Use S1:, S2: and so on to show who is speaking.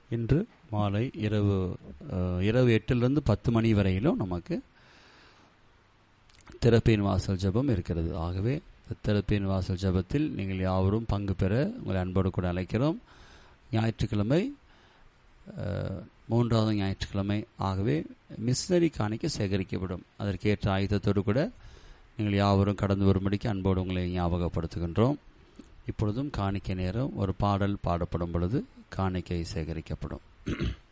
S1: இன்று மாலை இரவு அஹ், இரவு எட்டிலிருந்து பத்து மணி வரையிலும் நமக்கு திறப்பின் வாசல் ஜெபம் இருக்கிறது ஆகவே இந்த திறப்பின் வாசல் ஜெபத்தில் நீங்கள் யாவரும் பங்கு பெற உங்களை அன்போடு கூட அழைக்கிறோம் ஞாயிற்றுக்கிழமை அஹ், மூன்றாவது ஞாயிற்றுக்கிழமை ஆகவே மிஷினரி காணிக்க சேகரிக்கப்படும் அதற்கேற்ற ஆயுதத்தோடு கூட நீங்கள் யாவரும் கடந்து வரும்படிக்கு அன்போடு உங்களை ஞாபகப்படுத்துகின்றோம் இப்பொழுதும் காணிக்கை நேரம் ஒரு பாடல் பாடப்படும் பொழுது காணிக்கை சேகரிக்கப்படும்